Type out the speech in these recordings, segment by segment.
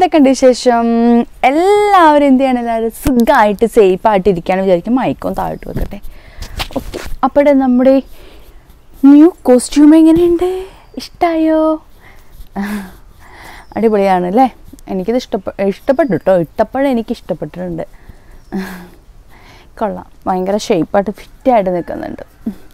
എന്തൊക്കെയുണ്ട് വിശേഷം എല്ലാവരും എന്ത് ചെയ്യണം എല്ലാവരും സുഖമായിട്ട് സേഫ് ആയിട്ട് ഇരിക്കാന്ന് വിചാരിക്കും മയക്കും താഴ്ത്തു വെക്കട്ടെ ഓക്കെ അപ്പോഴേ നമ്മുടെ ന്യൂ കോസ്റ്റ്യൂം എങ്ങനെയുണ്ട് ഇഷ്ടമായോ അടിപൊളിയാണ് അല്ലേ എനിക്കിത് ഇഷ്ടപ്പെ ഇഷ്ടപ്പെട്ടു കേട്ടോ ഇട്ടപ്പോഴും എനിക്ക് ഇഷ്ടപ്പെട്ടിട്ടുണ്ട് കൊള്ളാം ഭയങ്കര ഷേപ്പായിട്ട് ഫിറ്റായിട്ട് നിൽക്കുന്നുണ്ട്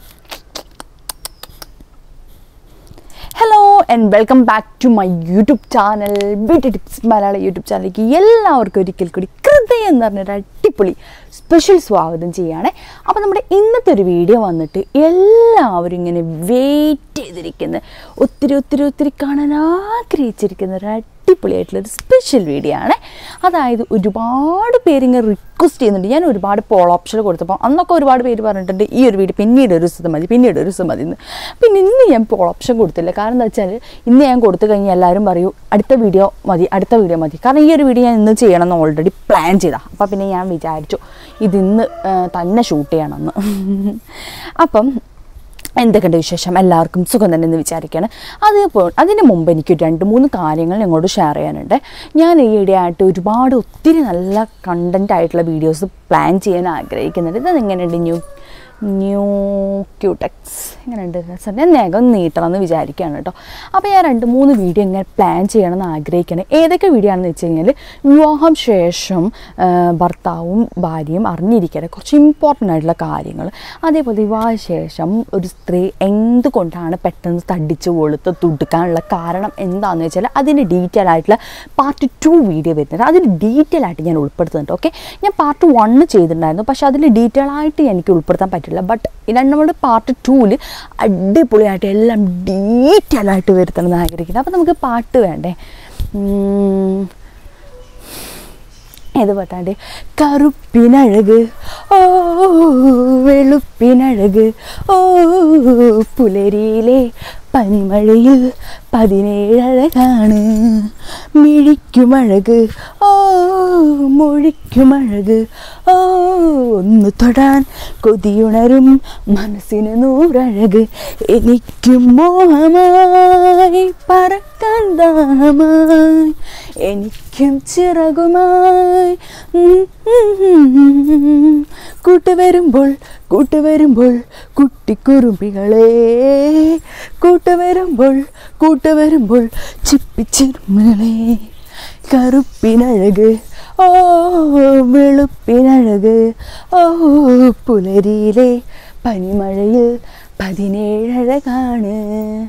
hello and welcome back to my YouTube channel beauty tips Malayala YouTube ചാനലിലേക്ക് എല്ലാവർക്കും ഒരിക്കൽ കൂടി ഹൃദയം എന്ന് പറഞ്ഞൊരു അടിപൊളി സ്പെഷ്യൽ സ്വാഗതം ചെയ്യുകയാണേ അപ്പോൾ നമ്മുടെ ഇന്നത്തെ ഒരു വീഡിയോ വന്നിട്ട് എല്ലാവരും ഇങ്ങനെ വെയിറ്റ് ചെയ്തിരിക്കുന്ന ഒത്തിരി ഒത്തിരി ഒത്തിരി കാണാൻ ആഗ്രഹിച്ചിരിക്കുന്ന ഒരു അടിപൊളിയായിട്ടുള്ളൊരു സ്പെഷ്യൽ വീഡിയോ ആണ് അതായത് ഒരുപാട് പേര് ഇങ്ങനെ റിക്വസ്റ്റ് ചെയ്യുന്നുണ്ട് ഞാൻ ഒരുപാട് പോൾ ഓപ്ഷൻ കൊടുത്തപ്പോൾ അന്നൊക്കെ ഒരുപാട് പേര് പറഞ്ഞിട്ടുണ്ട് ഈ ഒരു വീഡിയോ പിന്നീട് ഒരു ദിവസം മതി പിന്നീട് ഒരു ദിവസം മതി എന്ന് പിന്നെ ഇന്ന് ഞാൻ പോൾ ഓപ്ഷൻ കൊടുത്തില്ല കാരണം എന്താ വെച്ചാൽ ഇന്ന് ഞാൻ കൊടുത്തു കഴിഞ്ഞാൽ എല്ലാവരും പറയൂ അടുത്ത വീഡിയോ മതി അടുത്ത വീഡിയോ മതി കാരണം ഈ ഒരു വീഡിയോ ഞാൻ ഇന്ന് ചെയ്യണമെന്ന് ഓൾറെഡി പ്ലാൻ ചെയ്താൽ അപ്പോൾ പിന്നെ ഞാൻ വിചാരിച്ചു ഇതിന്ന് ആ, തന്നെ ഷൂട്ട് ചെയ്യണമെന്ന് അപ്പം എന്തൊക്കെയുണ്ട് വിശേഷം എല്ലാവർക്കും സുഖം തന്നെ എന്ന് വിചാരിക്കുകയാണ് അതേപോലെ അതിന് മുമ്പ് എനിക്ക് രണ്ട് മൂന്ന് കാര്യങ്ങൾ നിങ്ങളോട് ഷെയർ ചെയ്യാനുണ്ട് ഞാൻ ഈ ഇടയായിട്ട് ഒരുപാട് ഒത്തിരി നല്ല കണ്ടൻറ് ആയിട്ടുള്ള വീഡിയോസ് പ്ലാൻ ചെയ്യാൻ ആഗ്രഹിക്കുന്നുണ്ട് ഇത് എങ്ങനെയുണ്ട് ന്യൂ ന്യൂ ക്യൂടെക്സ് എങ്ങനെയുണ്ട് രസം ഞാൻ നഖം നീട്ടണം എന്ന് വിചാരിക്കുകയാണ് കേട്ടോ അപ്പോൾ ഞാൻ രണ്ട് മൂന്ന് വീഡിയോ ഇങ്ങനെ പ്ലാൻ ചെയ്യണമെന്ന് ആഗ്രഹിക്കുകയാണ് ഏതൊക്കെ വീഡിയോ ആണെന്ന് വെച്ച് കഴിഞ്ഞാൽ വിവാഹം ശേഷം ആ, ഭർത്താവും ഭാര്യയും അറിഞ്ഞിരിക്കേണ്ട കുറച്ച് ഇമ്പോർട്ടൻ്റ് ആയിട്ടുള്ള കാര്യങ്ങൾ അതേപോലെ വിവാഹശേഷം ഒരു സ്ത്രീ എന്തുകൊണ്ടാണ് പെട്ടെന്ന് തടിച്ച് കൊളുത്ത് തുടുക്കാനുള്ള കാരണം എന്താണെന്ന് വെച്ചാൽ അതിന് ഡീറ്റെയിൽ ആയിട്ടുള്ള പാർട്ട് ടു വീഡിയോ വരുന്നുണ്ട് അതിൽ ഡീറ്റെയിൽ ആയിട്ട് ഞാൻ ഉൾപ്പെടുത്തുന്നുണ്ട് ഓക്കെ ഞാൻ പാർട്ട് വണ്ണ് ചെയ്തിട്ടുണ്ടായിരുന്നു പക്ഷേ അതിൽ ഡീറ്റെയിൽ ആയിട്ട് എനിക്ക് ഉൾപ്പെടുത്താൻ പറ്റില്ല ബട്ട് നമ്മുടെ പാർട്ട് ടൂവിൽ അടിപൊളിയായിട്ട് എല്ലാം ഡീറ്റെയിൽ ആയിട്ട് വരുത്തണമെന്ന് ആഗ്രഹിക്കുന്നത് അപ്പോൾ നമുക്ക് പാട്ട് വേണ്ടേ ഉം. ഏത് പാട്ടാണ്ട് കറുപ്പിനഴക് ഓ വെളുപ്പിനഴക് ഓ പുലരിയിലെ പനിമഴയിൽ പതിനേഴഴകാണ് മിഴിക്കുമഴക് ഓ മൊഴിക്കുമഴക് ഓ ഒന്ന് തൊടാൻ കൊതിയുണരും മനസ്സിന് നൂറഴക് എനിക്കും മോഹമായി പറക്കാൻ ദാഹമായി എനിക്കും ചിറകുമായി ഉം, ഉം, ഉം, ഉം. കൂട്ടുവരുമ്പോൾ കൂട്ടുവരുമ്പോൾ കുട്ടിക്കുറുമ്പികളെ കൂട്ടുവരുമ്പോൾ കൂട്ടുവരുമ്പോൾ ചിപ്പിച്ചിരുമകളെ കറുപ്പിനഴക് ഓ വെളുപ്പിനഴക് ഓ പുലരിയിലെ പനിമഴയിൽ പതിനേഴഴകാണ്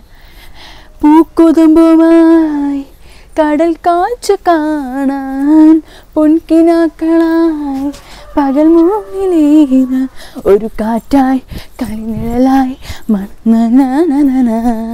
പൂക്കുതുമ്പുമായി കടൽ കാഴ്ച കാണാൻ പൊൻകിനാക്കളായി പകൽ മൂന്നിലേത ഒരു കാറ്റായി കരിനിഴലായി മണ്ണ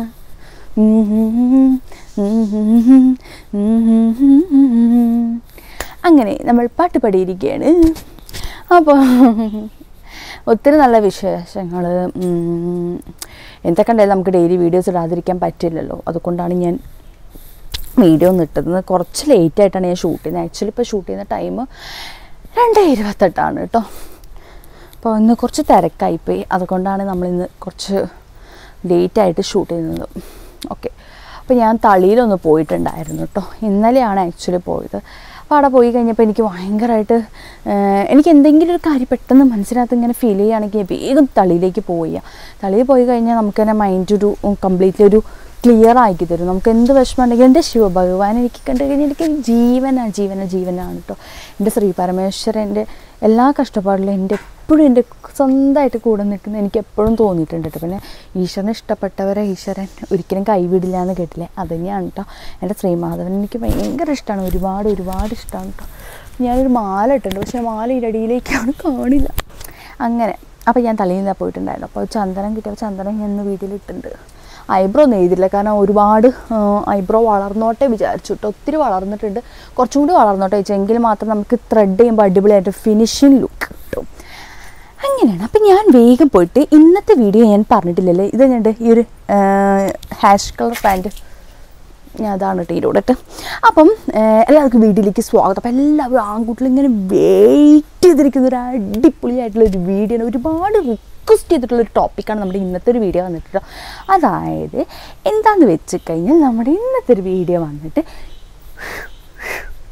അങ്ങനെ നമ്മൾ പാട്ട് പാടിയിരിക്കുകയാണ് അപ്പോൾ ഒത്തിരി നല്ല വിശേഷങ്ങൾ എന്തൊക്കെ ഉണ്ടായാലും നമുക്ക് ഡെയിലി വീഡിയോസ് ഇടാതിരിക്കാൻ പറ്റില്ലല്ലോ അതുകൊണ്ടാണ് ഞാൻ വീഡിയോ ഒന്നും ഇട്ടത് കുറച്ച് ലേറ്റ് ആയിട്ടാണ് ഞാൻ ഷൂട്ട് ചെയ്യുന്നത് ആക്ച്വലി ഇപ്പോൾ ഷൂട്ട് ചെയ്യുന്ന ടൈം രണ്ട് ഇരുപത്തെട്ടാണ് കേട്ടോ അപ്പോൾ ഇന്ന് കുറച്ച് തിരക്കായിപ്പോയി അതുകൊണ്ടാണ് നമ്മളിന്ന് കുറച്ച് ലേറ്റ് ആയിട്ട് ഷൂട്ട് ചെയ്യുന്നത് ഓക്കെ അപ്പോൾ ഞാൻ തളിയിലൊന്ന് പോയിട്ടുണ്ടായിരുന്നു കേട്ടോ ഇന്നലെയാണ് ആക്ച്വലി പോയത് അപ്പോൾ അവിടെ പോയി കഴിഞ്ഞപ്പോൾ എനിക്ക് ഭയങ്കരമായിട്ട് ഏഹ്, എനിക്ക് എന്തെങ്കിലും ഒരു കാര്യം പെട്ടെന്ന് മനസ്സിനകത്ത് ഇങ്ങനെ ഫീൽ ചെയ്യുകയാണെങ്കിൽ ഞാൻ വേഗം തളിയിലേക്ക് പോവുക തളിയിൽ പോയി കഴിഞ്ഞാൽ നമുക്ക് തന്നെ മൈൻഡ് ഒരു കംപ്ലീറ്റ്ലി ഒരു ക്ലിയർ ആക്കി തരും നമുക്ക് എന്ത് വിഷമം ഉണ്ടെങ്കിലും എൻ്റെ ശിവഭഗവാൻ എനിക്ക് കണ്ടു കഴിഞ്ഞാൽ എനിക്ക് ജീവനാണ് ജീവന ജീവനാണ് കേട്ടോ എൻ്റെ ശ്രീ പരമേശ്വരൻ്റെ എല്ലാ കഷ്ടപ്പാടിലും എൻ്റെ എപ്പോഴും എൻ്റെ സ്വന്തമായിട്ട് കൂടെ നിൽക്കുന്ന എനിക്ക് എപ്പോഴും തോന്നിയിട്ടുണ്ട് കേട്ടോ പിന്നെ ഈശ്വരനെ ഇഷ്ടപ്പെട്ടവരെ ഈശ്വരൻ ഒരിക്കലും കൈവിടില്ല എന്ന് കേട്ടില്ലേ അത് തന്നെയാണ് കേട്ടോ എൻ്റെ ശ്രീമാധവൻ എനിക്ക് ഭയങ്കര ഇഷ്ടമാണ് ഒരുപാട് ഒരുപാട് ഇഷ്ടമാണ് കേട്ടോ ഞാനൊരു മാല ഇട്ടിട്ടുണ്ട് പക്ഷേ മാല ഇരടിയിലേക്കാണ് കാണില്ല അങ്ങനെ അപ്പോൾ ഞാൻ തലയിൽ നിന്നാണ് പോയിട്ടുണ്ടായിരുന്നു അപ്പോൾ ചന്ദനം കിട്ടിയപ്പോൾ ചന്ദനം ഞാൻ ഇന്ന് വീട്ടിലിട്ടുണ്ട് ഐബ്രോ ഒന്നും എഴുതില്ല കാരണം ഒരുപാട് ഐബ്രോ വളർന്നോട്ടെ വിചാരിച്ചു കേട്ടോ ഒത്തിരി വളർന്നിട്ടുണ്ട് കുറച്ചും കൂടി വളർന്നോട്ടെ വെച്ചെങ്കിൽ മാത്രം നമുക്ക് ത്രെഡ് ചെയ്യുമ്പോൾ അടിപൊളിയായിട്ട് ഫിനിഷിങ് ലുക്ക് കിട്ടും അങ്ങനെയാണ് അപ്പം ഞാൻ വേഗം പോയിട്ട് ഇന്നത്തെ വീഡിയോ ഞാൻ പറഞ്ഞിട്ടില്ലല്ലേ ഇത് കണ്ട് ഈ ഒരു ഹാഷ് കളർ പാൻറ്റ് ഞാൻ അതാണ് കേട്ടോ ഇതിലൂടെ അപ്പം ഏഹ്, എല്ലാവർക്കും വീട്ടിലേക്ക് സ്വാഗതം അപ്പം എല്ലാവരും ആൺകുട്ടികളും ഇങ്ങനെ വെയിറ്റ് ചെയ്തിരിക്കുന്ന ഒരു അടിപൊളിയായിട്ടുള്ള ഒരു വീഡിയോ ആണ് ഒരുപാട് റിക്വസ്റ്റ് ചെയ്തിട്ടുള്ള ഒരു ടോപ്പിക്കാണ് നമ്മുടെ ഇന്നത്തെ ഒരു വീഡിയോ വന്നിട്ട് ട്ടോ. അതായത് എന്താന്ന് വെച്ച് കഴിഞ്ഞാൽ നമ്മുടെ ഇന്നത്തെ ഒരു വീഡിയോ വന്നിട്ട്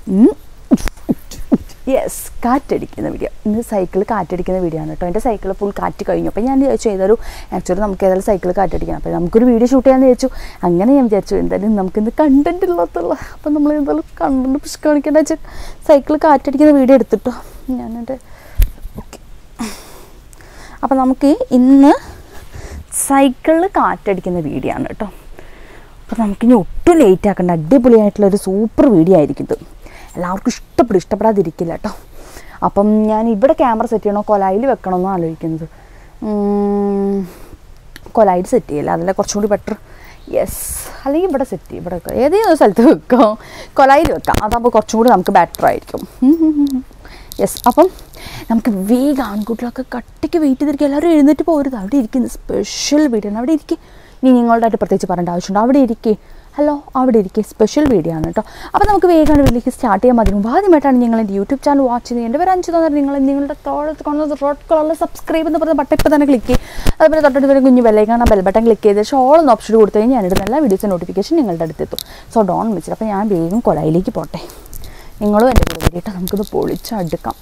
യെസ് കാറ്റടിക്കുന്ന വീഡിയോ ഇന്ന് സൈക്കിൾ കാറ്റടിക്കുന്ന വീഡിയോ ആണ് കേട്ടോ എൻ്റെ സൈക്കിൾ ഫുൾ കാറ്റ് കഴിഞ്ഞു അപ്പോൾ ഞാൻ വിചാരിച്ചു ഏതൊരു ആക്ച്വലി നമുക്ക് ഏതായാലും സൈക്കിൾ കാറ്റടിക്കണം അപ്പോൾ നമുക്കൊരു വീഡിയോ ഷൂട്ട് ചെയ്യാമെന്ന് വിചാരിച്ചു അങ്ങനെ ഞാൻ വിചാരിച്ചു എന്തായാലും നമുക്കിന്ന് കണ്ടൻറ് ഇല്ലാത്തുള്ള അപ്പം നമ്മൾ എന്തായാലും കണ്ടൻറ് പുഷ് കാണിക്കേണ്ട വെച്ചാൽ സൈക്കിൾ കാറ്റടിക്കുന്ന വീഡിയോ എടുത്തിട്ടോ ഞാനെൻ്റെ ഓക്കെ അപ്പോൾ നമുക്ക് ഇന്ന് സൈക്കിളിൽ കാറ്റടിക്കുന്ന വീഡിയോ ആണ് കേട്ടോ അപ്പോൾ നമുക്കിനി ഒട്ടും ലേറ്റ് ആക്കണ്ട അടിപൊളിയായിട്ടുള്ള ഒരു സൂപ്പർ വീഡിയോ ആയിരിക്കും ഇത് എല്ലാവർക്കും ഇഷ്ടപ്പെടും ഇഷ്ടപ്പെടാതിരിക്കില്ല കേട്ടോ അപ്പം ഞാൻ ഇവിടെ ക്യാമറ സെറ്റ് ചെയ്യണോ കൊലായിൽ വെക്കണമെന്നോ ആലോചിക്കുന്നത് ഉം, കൊലായിൽ സെറ്റ് ചെയ്യില്ല അതല്ല കുറച്ചും കൂടി ബെറ്റർ യെസ് അല്ലെങ്കിൽ ഇവിടെ സെറ്റ് ചെയ്യും ഇവിടെ വെക്കാം. ഏതെങ്കിലും ഒരു സ്ഥലത്ത് വെക്കാം കൊലായിൽ വെക്കാം അതാകുമ്പോൾ കുറച്ചും കൂടി നമുക്ക് ബെറ്റർ ആയിരിക്കും യെസ് അപ്പം നമുക്ക് വേഗം ആൺകുട്ടികളൊക്കെ കട്ടിക്ക് വെയിറ്റ് ചെയ്തിരിക്കുക എല്ലാവരും എഴുന്നേറ്റ് പോരുത് അവിടെ ഇരിക്കുന്നത് സ്പെഷ്യൽ വീഡിയോ ആണ് അവിടെ ഇരിക്കുക ഇനി നിങ്ങളുടെയായിട്ട് പ്രത്യേകിച്ച് പറയേണ്ട ആവശ്യമുണ്ട് അവിടെ ഇരിക്കേ ഹലോ അവിടെ ഇരിക്കുക സ്പെഷ്യൽ വീഡിയോ ആണ് കേട്ടോ അപ്പോൾ നമുക്ക് വേഗം വീട്ടിലേക്ക് സ്റ്റാർട്ട് ചെയ്യാൻ മതി മുമ്പ് ആദ്യമായിട്ടാണ് നിങ്ങൾ എൻ്റെ യൂട്യൂബ് ചാനൽ വാച്ച് ചെയ്യുന്നത് എൻ്റെ പേര് അഞ്ച് തോന്നുന്നത് നിങ്ങൾ നിങ്ങളുടെ തോളത്ത് കാണുന്നത് റെഡ് കളറിൽ സബ്സ്ക്രൈബ് എന്ന് പറയുന്ന ബട്ടൺ ഇപ്പോൾ തന്നെ ക്ലിക്ക് ചെയ്യും അതുപോലെ തൊട്ടടുത്ത് വരെ കുഞ്ഞ് ബെല്ലൈക്കാണ് ബെൽ ബട്ടൺ ക്ലിക്ക് ചെയ്ത് ഷോൾ എന്ന് ഓപ്ഷൻ കൊടുത്തു കഴിഞ്ഞാൽ ഞാനിടുന്ന എല്ലാ വീഡിയോസിൻ്റെ നോട്ടിഫിക്കേഷൻ നിങ്ങളുടെ അടുത്തെത്തും സോ ഡോൺ മിച്ചിട്ട് അപ്പോൾ ഞാൻ വേഗം കൊലയിലേക്ക് പോട്ടെ നിങ്ങളും എൻ്റെ കൂടെ വരിയിട്ട് നമുക്കിത് പൊളിച്ചടുക്കാം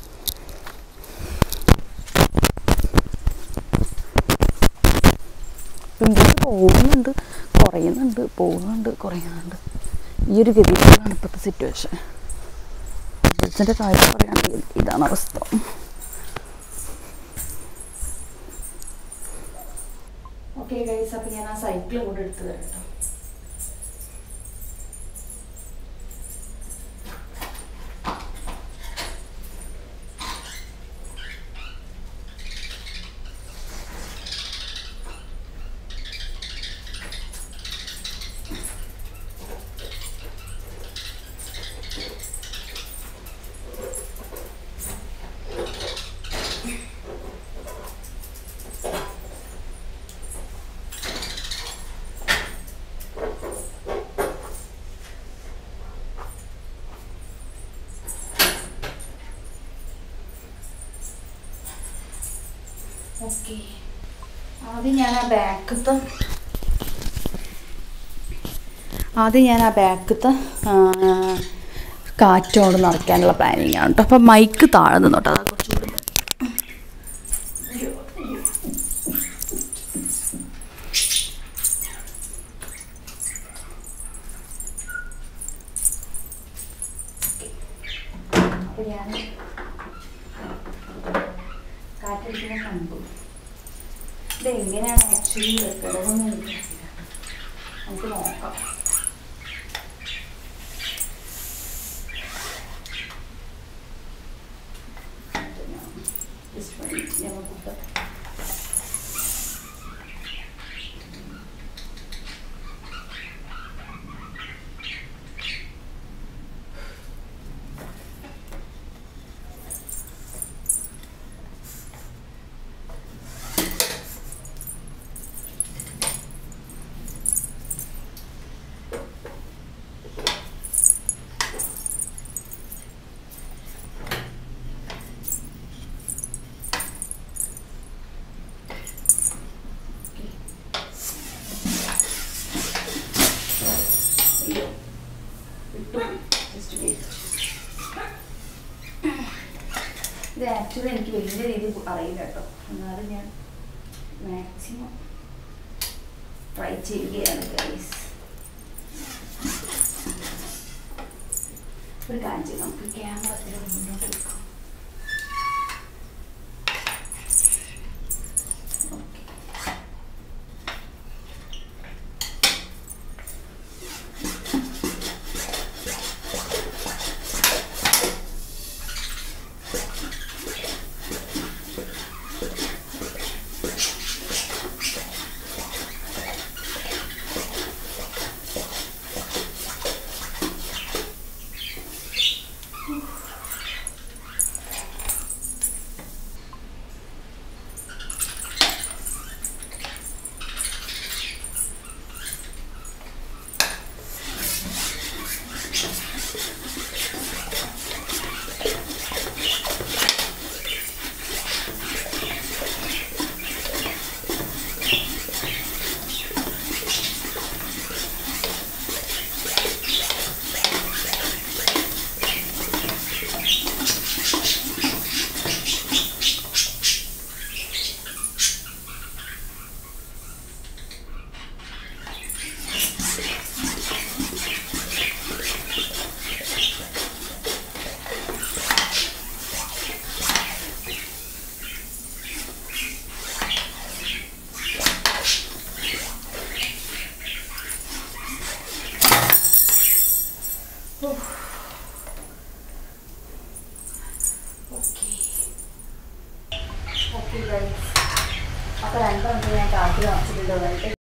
പിമ്പിൾസ് പോകുന്നുണ്ട് കുറയുന്നുണ്ട് പോകുന്നുണ്ട് കുറയുന്നുണ്ട് ഈ ഒരു ഗതിയിലാണ് ഇപ്പോഴത്തെ സിറ്റുവേഷൻ പിമ്പിൾസിൻ്റെ കാര്യം പറയുകയാണെങ്കിൽ ഇതാണ് അവസ്ഥ ഓക്കെ ഗൈസ് അപ്പം ഞാൻ ആ സൈക്കിൾ കൂടെ എടുത്ത് തരാം ഓക്കെ ആദ്യം ഞാൻ ആ ബാക്കത്തെ ആദ്യം ഞാൻ ആ ബാക്കത്തെ കാറ്റോട് നിറയ്ക്കാനുള്ള പ്ലാനിങ് ആണ് കേട്ടോ അപ്പം മൈക്ക് താഴെ നിന്നോട്ടോ അതാ കുറച്ചുകൂടി അപ്പോൾ ഞാൻ കാറ്റടിക്കുന്ന കണ്ടു ഇത് എങ്ങനെയാണ് ആക്ച്വലി വെക്കണമെന്ന് എനിക്കറിയില്ല നമുക്ക് നോക്കാം Just wait, ഞങ്ങൾക്ക് അയ്യോ വിട്ടു ജസ്റ്റ് വെയിറ്റ് ഇത് ആക്ച്വലി എനിക്ക് വലിയ രീതിയിൽ അറിയില്ല കേട്ടോ എന്നാലും ഞാൻ മാക്സിമം ട്രൈ ചെയ്യുകയാണ് ഗൈസ് ഒരു കാര്യം ചെയ്യാം നമുക്ക് ക്യാമറ മുന്നോട്ട് എടുക്കാം ഓക്കെ ഓക്കെ അപ്പോൾ രണ്ടെണ്ണം ഞാൻ കാട്ടിൽ വെച്ചിട്ടുണ്ട്